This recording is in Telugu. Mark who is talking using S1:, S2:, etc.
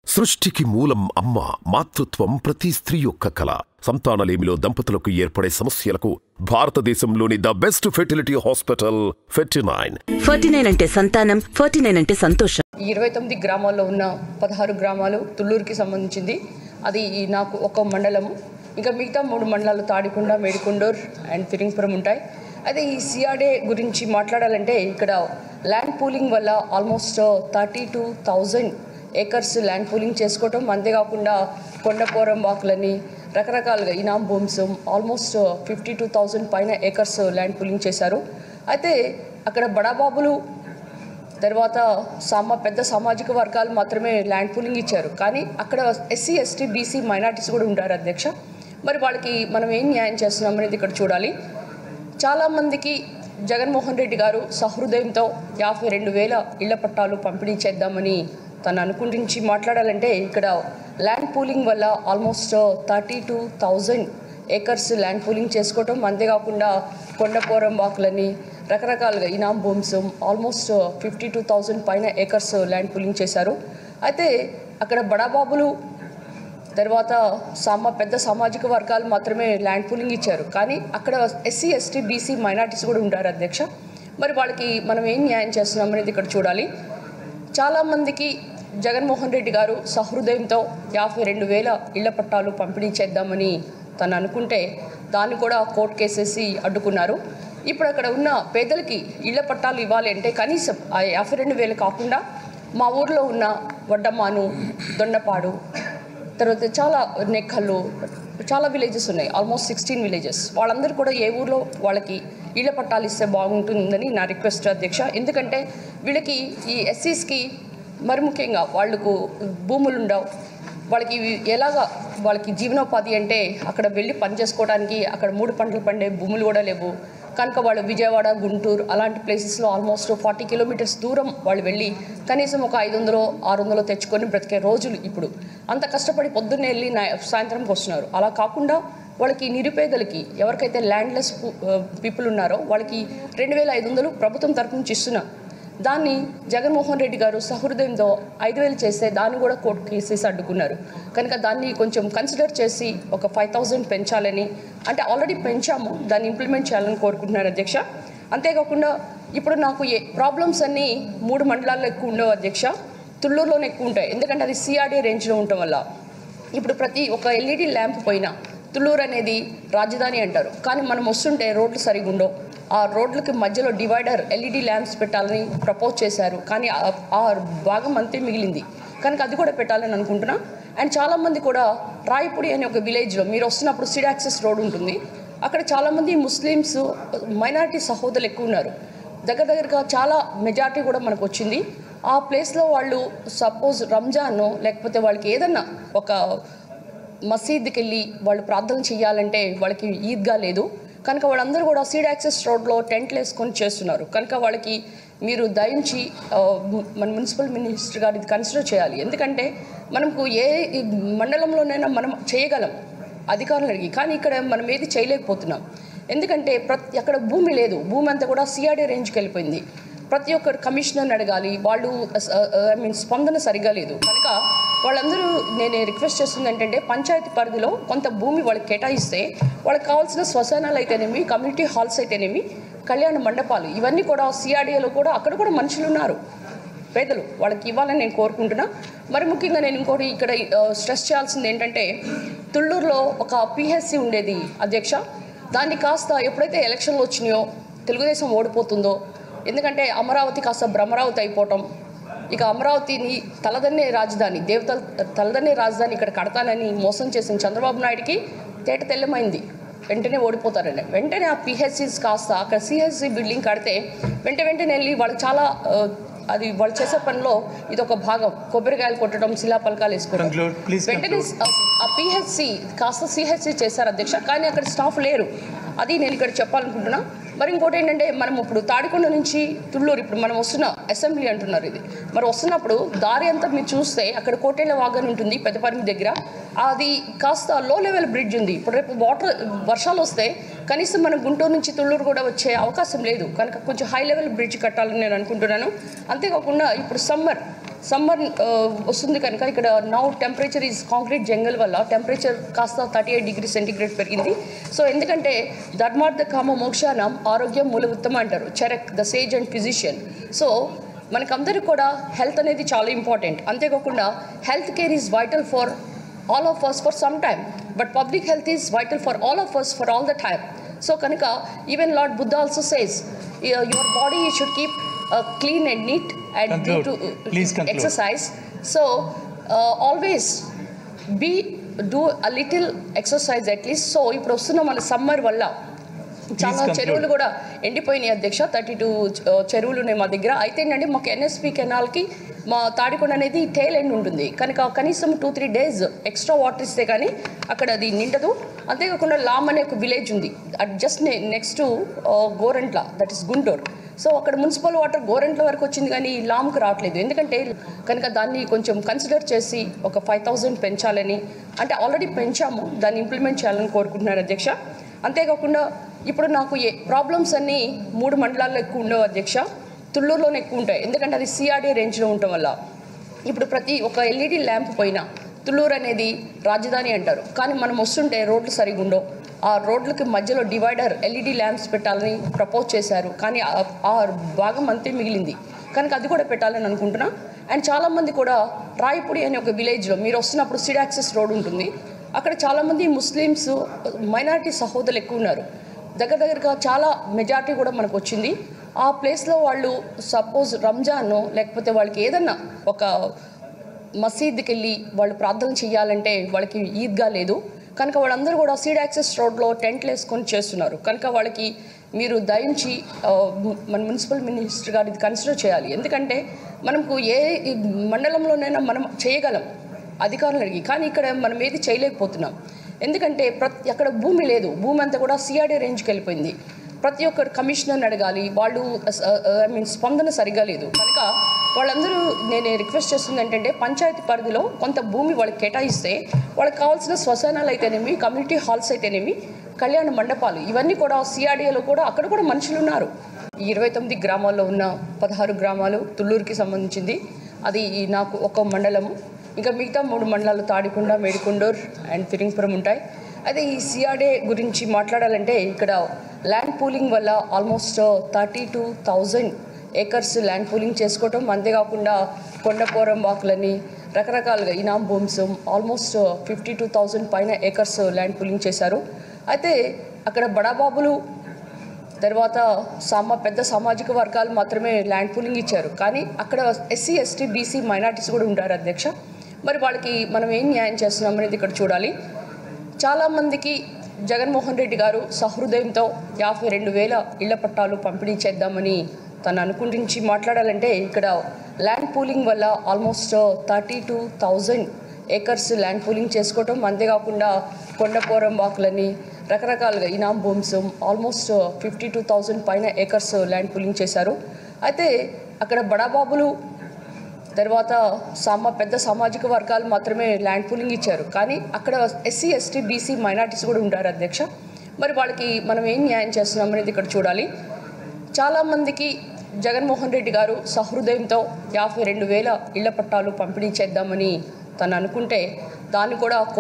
S1: సృష్టికి మూలం అమ్మ మాతృత్వం ప్రతి స్త్రీ యొక్క కళ సంతానలేమిలో దంపతులకు ఏర్పడే సమస్యలకు భారతదేశంలోని the best fertility hospital Ferty nine
S2: forty nine అంటే సంతానం ఫార్టీ నైన్ అంటే సంతోషం
S3: ఈ ఇరవై తొమ్మిది గ్రామాల్లో ఉన్న పదహారు గ్రామాలు తుళ్ళూరుకి సంబంధించింది అది ఈ నాకు ఒక మండలము ఇంకా మిగతా మూడు మండలాలు తాడికొండ మేడికొండూర్ అండ్ ఫిరింగ్పురం ఉంటాయి అయితే ఈ సిఆర్డే గురించి మాట్లాడాలంటే ఇక్కడ ల్యాండ్ పూలింగ్ వల్ల almost thirty two thousand acres land pooling చేసుకోవటం అంతేకాకుండా కొండపోరం వాకులని రకరకాలుగా ఇనాం భూమ్స్ ఆల్మోస్ట్ ఫిఫ్టీ టూ థౌజండ్ పైన ఏకర్స్ ల్యాండ్ పూలింగ్ చేశారు అయితే అక్కడ బడాబాబులు తర్వాత సామా పెద్ద సామాజిక వర్గాలు మాత్రమే ల్యాండ్ పూలింగ్ ఇచ్చారు కానీ అక్కడ ఎస్సీ ఎస్టీ బీసీ మైనార్టీస్ కూడా ఉంటారు అధ్యక్ష మరి వాళ్ళకి మనం ఏం న్యాయం చేస్తున్నాం అనేది ఇక్కడ చూడాలి చాలామందికి జగన్మోహన్ రెడ్డి గారు సహృదయంతో యాభై రెండు వేల ఇళ్ల పట్టాలు పంపిణీ చేద్దామని తను అనుకుంటించి మాట్లాడాలంటే ఇక్కడ ల్యాండ్ పూలింగ్ వల్ల almost thirty two thousand acres land pooling చేసుకోవటం అంతేకాకుండా కొండపోరం వాకులని రకరకాలుగా ఇనాం భూమ్స్ ఆల్మోస్ట్ ఫిఫ్టీ టూ థౌజండ్ పైన ఏకర్స్ ల్యాండ్ పూలింగ్ చేశారు అయితే అక్కడ బడాబాబులు తర్వాత సామా పెద్ద సామాజిక వర్గాలు మాత్రమే ల్యాండ్ పూలింగ్ ఇచ్చారు కానీ అక్కడ ఎస్సీ ఎస్టీ బీసీ మైనార్టీస్ కూడా ఉంటారు అధ్యక్ష మరి వాళ్ళకి మనం ఏం న్యాయం చేస్తున్నాం అనేది ఇక్కడ చూడాలి చాలామందికి జగన్మోహన్ రెడ్డి గారు సహృదయంతో యాభై రెండు వేల ఇళ్ల పట్టాలు పంపిణీ చేద్దామని తను అనుకుంటే దాన్ని కూడా కోర్టు కేసేసి అడ్డుకున్నారు ఇప్పుడు అక్కడ ఉన్న పేదలకి ఇళ్ల పట్టాలు ఇవ్వాలి అంటే కనీసం ఆ యాభై రెండు వేలు కాకుండా మా ఊర్లో ఉన్న వడ్డమాను దొండపాడు తర్వాత చాలా నెక్కళ్ళు చాలా విలేజెస్ ఉన్నాయి ఆల్మోస్ట్ సిక్స్టీన్ విలేజెస్ వాళ్ళందరూ కూడా ఏ ఊర్లో వాళ్ళకి ఇళ్ల పట్టాలు ఇస్తే బాగుంటుందని నా రిక్వెస్ట్ అధ్యక్ష ఎందుకంటే వీళ్ళకి ఈ ఎస్సీస్కి మరి ముఖ్యంగా వాళ్ళకు భూములు ఉండవు వాళ్ళకి ఇవి ఎలాగా వాళ్ళకి జీవనోపాధి అంటే అక్కడ వెళ్ళి పని చేసుకోవడానికి అక్కడ మూడు పంటలు పండే భూములు కూడా లేవు కనుక వాళ్ళు విజయవాడ గుంటూరు అలాంటి ప్లేసెస్లో ఆల్మోస్ట్ ఫార్టీ కిలోమీటర్స్ దూరం వాళ్ళు వెళ్ళి కనీసం ఒక ఐదు వందలు ఆరు వందలు తెచ్చుకొని బ్రతికే రోజులు ఇప్పుడు అంత కష్టపడి పొద్దున్నే వెళ్ళి నా సాయంత్రంకి వస్తున్నారు అలా కాకుండా వాళ్ళకి నిరుపేదలకి ఎవరికైతే ల్యాండ్లెస్ పీపుల్ ఉన్నారో వాళ్ళకి రెండు వేల ఐదు వందలు ప్రభుత్వం తరపు నుంచి ఇస్తున్నాం దాన్ని జగన్మోహన్ రెడ్డి గారు సహృదయంతో ఐదు వేలు చేస్తే దాన్ని కూడా కోర్టు కేసేసి అడ్డుకున్నారు కనుక దాన్ని కొంచెం కన్సిడర్ చేసి ఒక ఫైవ్ థౌజండ్ పెంచాలని అంటే ఆల్రెడీ పెంచాము దాన్ని ఇంప్లిమెంట్ చేయాలని కోరుకుంటున్నారు అధ్యక్ష అంతేకాకుండా ఇప్పుడు నాకు ఏ ప్రాబ్లమ్స్ అన్నీ మూడు మండలాల్లో ఎక్కువ ఉండవు అధ్యక్ష తుళ్ళూరులోనే ఎక్కువ ఉంటాయి ఎందుకంటే అది సిఆర్డీ రేంజ్లో ఉండటం వల్ల ఇప్పుడు ప్రతి ఒక ఎల్ఈడి ల్యాంప్ పోయినా తుళ్ళూరు అనేది రాజధాని అంటారు కానీ మనం వస్తుంటే రోడ్లు సరిగా ఉండవు ఆ రోడ్లకి మధ్యలో డివైడర్ ఎల్ఈడి ల్యాంప్స్ పెట్టాలని ప్రపోజ్ చేశారు కానీ ఆ- ఆ భాగం అంతే మిగిలింది కనుక అది కూడా పెట్టాలని అనుకుంటున్నా అండ్ చాలామంది కూడా రాయపూడి అనే ఒక విలేజ్లో మీరు వస్తున్నప్పుడు సిడ్ యాక్సెస్ రోడ్ ఉంటుంది అక్కడ చాలామంది ముస్లిమ్స్ మైనారిటీ సహోదరులు ఎక్కువ ఉన్నారు దగ్గర దగ్గరగా చాలా మెజారిటీ కూడా మనకు వచ్చింది ఆ ప్లేస్లో వాళ్ళు సపోజ్ రంజాన్ లేకపోతే వాళ్ళకి ఏదన్నా ఒక మసీద్కి వెళ్ళి వాళ్ళు ప్రార్థన చేయాలంటే వాళ్ళకి ఈద్గా లేదు కనుక వాళ్ళందరూ కూడా సీడ్ యాక్సెస్ రోడ్లో టెంట్లు వేసుకొని చేస్తున్నారు కనుక వాళ్ళకి మీరు దయించి ఆ, మన మున్సిపల్ మినిస్టర్ గారు ఇది కన్సిడర్ చేయాలి ఎందుకంటే మనకు ఏ ఈ మండలంలోనైనా మనం చేయగలం అధికారులు అడిగి కానీ ఇక్కడ మనం ఏది చేయలేకపోతున్నాం ఎందుకంటే ప్రతి అక్కడ భూమి లేదు భూమి అంతా కూడా సిఆర్డీ రేంజ్కి వెళ్ళిపోయింది ప్రతి ఒక్కరు కమిషనర్ని అడగాలి వాళ్ళు ఐ మీన్ స్పందన సరిగా లేదు కనుక వాళ్ళందరూ నేను రిక్వెస్ట్ చేస్తుంది ఏంటంటే పంచాయతీ పరిధిలో కొంత భూమి వాళ్ళకి కేటాయిస్తే వాళ్ళకి కావాల్సిన శ్మశానాలు అయితేనేమి కమ్యూనిటీ హాల్స్ అయితేనేమి కళ్యాణ మండపాలు ఇవన్నీ కూడా సిఆర్డీఏలో కూడా అక్కడ కూడా మనుషులు ఉన్నారు పేదలు వాళ్ళకి ఇవ్వాలని నేను కోరుకుంటున్నా మరి ముఖ్యంగా నేను ఇంకోటి ఇక్కడ ఆ, స్ట్రెస్ చేయాల్సింది ఏంటంటే తుళ్ళూరులో ఒక పిహెచ్సి ఉండేది అధ్యక్ష దాన్ని కాస్త ఎప్పుడైతే ఎలక్షన్లు వచ్చినాయో తెలుగుదేశం ఓడిపోతుందో ఎందుకంటే అమరావతి కాస్త భ్రమరావతి అయిపోవటం ఇక అమరావతిని తలదన్నే రాజధాని దేవతల తలదన్నే రాజధాని ఇక్కడ కడతానని మోసం చేసిన చంద్రబాబు నాయుడికి తేట తెల్లమైంది వెంటనే ఓడిపోతారండి వెంటనే ఆ పిహెచ్సిస్ కాస్త అక్కడ సిహెచ్సి బిల్డింగ్ కడితే వెంట వెంటనే వెళ్ళి వాళ్ళకి చాలా ఆ, అది వాళ్ళు చేసే పనిలో ఇది ఒక భాగం కొబ్బరికాయలు కొట్టడం శిలా పలకాలు వేసుకోవడం
S4: Conclude, please
S3: వెంటనే ఆ- ఆ పిహెచ్సి కాస్త సిహెచ్సి చేశారు అధ్యక్ష కానీ అక్కడ స్టాఫ్ లేరు అది నేను ఇక్కడ చెప్పాలనుకుంటున్నా మరి ఇంకోటి ఏంటంటే మనం ఇప్పుడు తాడికొండ నుంచి తుళ్ళూరు ఇప్పుడు మనం వస్తున్న అసెంబ్లీ అంటున్నారు ఇది మరి వస్తున్నప్పుడు దారి అంతా మీరు చూస్తే అక్కడ కోటేళ్ల వాగన్ ఉంటుంది పెద్దపరిమి దగ్గర అది కాస్త లో లెవెల్ బ్రిడ్జ్ ఉంది ఇప్పుడు రేపు వాటర్ వర్షాలు వస్తే కనీసం మనం గుంటూరు నుంచి తుళ్ళూరు కూడా వచ్చే అవకాశం లేదు కనుక కొంచెం హై లెవెల్ బ్రిడ్జ్ కట్టాలని నేను అనుకుంటున్నాను అంతేకాకుండా ఇప్పుడు సమ్మర్ సమ్మర్ వస్తుంది కనుక ఇక్కడ now temperature is concrete jungle వల్ల టెంపరేచర్ కాస్త థర్టీ ఎయిట్ డిగ్రీ సెంటిగ్రేడ్ పెరిగింది సో ఎందుకంటే ధర్మార్థ కామ మోక్షానం ఆరోగ్యం మూల ఉత్తమ అంటారు Charak the sage and physician so మనకందరికి కూడా హెల్త్ అనేది చాలా ఇంపార్టెంట్ అంతేకాకుండా health care is vital for all of us for some time but public health is vital for all of us for all the time so కనుక even lord Buddha also says your body should keep clean and neat and
S4: Conclude.
S3: To
S4: Please conclude.
S3: Exercise so always be do a little exercise at least so ఇప్పుడు వస్తున్న మన సమ్మర్ వల్ల చాలా
S4: conclude.
S3: చెరువులు కూడా ఎండిపోయినాయి అధ్యక్ష థర్టీ టూ చెరువులు ఉన్నాయి మా దగ్గర అయితే ఏంటంటే మాకు ఎన్ఎస్పి కెనాల్కి మా తాడికొండ అనేది టేల్ ఎండ్ ఉంటుంది కనుక కనీసం two three days extra water ఇస్తే కానీ అక్కడ అది నిండదు అంతేకాకుండా లామ్ అనే ఒక విలేజ్ ఉంది at just next Gorantla that is Guntur so అక్కడ మున్సిపల్ వాటర్ గోరెంట్ల వరకు వచ్చింది కానీ ఈ లామ్కి రావట్లేదు ఎందుకంటే కనుక దాన్ని కొంచెం కన్సిడర్ చేసి ఒక ఫైవ్ థౌజండ్ పెంచాలని అంటే ఆల్రెడీ పెంచాము దాన్ని ఇంప్లిమెంట్ చేయాలని కోరుకుంటున్నాను అధ్యక్ష అంతేకాకుండా ఇప్పుడు నాకు ఏ ప్రాబ్లమ్స్ అన్నీ మూడు మండలాల్లో ఎక్కువ ఉండవు అధ్యక్ష తుళ్ళూరులోనే ఎక్కువ ఉంటాయి ఎందుకంటే అది సిఆర్డీ రేంజ్లో ఉండటం వల్ల ఇప్పుడు ప్రతి ఒక ఎల్ఈడి ల్యాంప్ పోయినా తుళ్ళూరు అనేది రాజధాని అంటారు కానీ మనం వస్తుంటే రోడ్లు సరిగా ఉండవు ఆ రోడ్లకి మధ్యలో డివైడర్ ఎల్ఈడి ల్యాంప్స్ పెట్టాలని ప్రపోజ్ చేశారు కానీ ఆ- ఆ భాగం అంతే మిగిలింది కనుక అది కూడా పెట్టాలని అనుకుంటున్నా అండ్ చాలామంది కూడా రాయపూడి అనే ఒక విలేజ్లో మీరు వస్తున్నప్పుడు సిడ్ యాక్సెస్ రోడ్ ఉంటుంది అక్కడ చాలామంది ముస్లిమ్స్ మైనారిటీ సహోదరులు ఎక్కువ ఉన్నారు దగ్గర దగ్గరగా చాలా మెజారిటీ కూడా మనకు వచ్చింది ఆ ప్లేస్లో వాళ్ళు సపోజ్ రంజాన్ లేకపోతే వాళ్ళకి ఏదన్నా ఒక మసీద్కి వెళ్ళి వాళ్ళు ప్రార్థన చేయాలంటే వాళ్ళకి ఈద్గా లేదు కనుక వాళ్ళందరూ కూడా సీడ్ యాక్సెస్ రోడ్లో టెంట్లు వేసుకొని చేస్తున్నారు కనుక వాళ్ళకి మీరు దయించి ఆ, మన మున్సిపల్ మినిస్టర్ గారు ఇది కన్సిడర్ చేయాలి ఎందుకంటే మనకు ఏ ఈ మండలంలోనైనా మనం చేయగలం అధికారులు అడిగి కానీ ఇక్కడ మనం ఏది చేయలేకపోతున్నాం ఎందుకంటే ప్రతి అక్కడ భూమి లేదు భూమి అంతా కూడా సిఆర్డీ రేంజ్కి వెళ్ళిపోయింది ప్రతి ఒక్కరు కమిషనర్ని అడగాలి వాళ్ళు ఐ మీన్ స్పందన సరిగా లేదు కనుక వాళ్ళందరూ నేను రిక్వెస్ట్ చేస్తుంది ఏంటంటే పంచాయతీ పరిధిలో కొంత భూమి వాళ్ళకి కేటాయిస్తే వాళ్ళకి కావాల్సిన శ్మశానాలు అయితేనేమి కమ్యూనిటీ హాల్స్ అయితేనేమి కళ్యాణ మండపాలు ఇవన్నీ కూడా సిఆర్డీఏలో కూడా అక్కడ కూడా మనుషులు ఉన్నారు ఈ ఇరవై తొమ్మిది గ్రామాల్లో ఉన్న పదహారు గ్రామాలు తుళ్ళూరుకి సంబంధించింది అది ఈ నాకు ఒక మండలము ఇంకా మిగతా మూడు మండలాలు తాడికొండ మేడికొండూర్ అండ్ ఫిరింగ్పురం ఉంటాయి అయితే ఈ సిఆర్డే గురించి మాట్లాడాలంటే ఇక్కడ ల్యాండ్ పూలింగ్ వల్ల almost thirty two thousand acres land pooling చేసుకోవటం అంతేకాకుండా కొండపోరం వాకులని రకరకాలుగా ఇనాం భూమ్స్ ఆల్మోస్ట్ ఫిఫ్టీ టూ థౌజండ్ పైన ఏకర్స్ ల్యాండ్ పూలింగ్ చేశారు అయితే అక్కడ బడాబాబులు తర్వాత సామా పెద్ద సామాజిక వర్గాలు మాత్రమే ల్యాండ్ పూలింగ్ ఇచ్చారు కానీ అక్కడ ఎస్సీ ఎస్టీ బీసీ మైనార్టీస్ కూడా ఉంటారు అధ్యక్ష మరి వాళ్ళకి మనం ఏం న్యాయం చేస్తున్నాం అనేది ఇక్కడ చూడాలి చాలామందికి జగన్మోహన్ రెడ్డి గారు సహృదయంతో యాభై రెండు వేల ఇళ్ల పట్టాలు పంపిణీ చేద్దామని తను అనుకుంటించి మాట్లాడాలంటే ఇక్కడ ల్యాండ్ పూలింగ్ వల్ల almost thirty two thousand acres land pooling చేసుకోవటం అంతేకాకుండా కొండపోరం వాకులని రకరకాలుగా ఇనాం భూమ్స్ ఆల్మోస్ట్ ఫిఫ్టీ టూ థౌజండ్ పైన ఏకర్స్ ల్యాండ్ పూలింగ్ చేశారు అయితే అక్కడ బడాబాబులు తర్వాత సామా పెద్ద సామాజిక వర్గాలు మాత్రమే ల్యాండ్ పూలింగ్ ఇచ్చారు కానీ అక్కడ ఎస్సీ ఎస్టీ బీసీ మైనార్టీస్ కూడా ఉంటారు అధ్యక్ష మరి వాళ్ళకి మనం ఏం న్యాయం చేస్తున్నాం అనేది ఇక్కడ చూడాలి చాలామందికి జగన్మోహన్ రెడ్డి గారు సహృదయంతో యాభై రెండు వేల ఇళ్ల పట్టాలు పంపిణీ చేద్దామని తను అనుకుంటే దాన్ని కూడా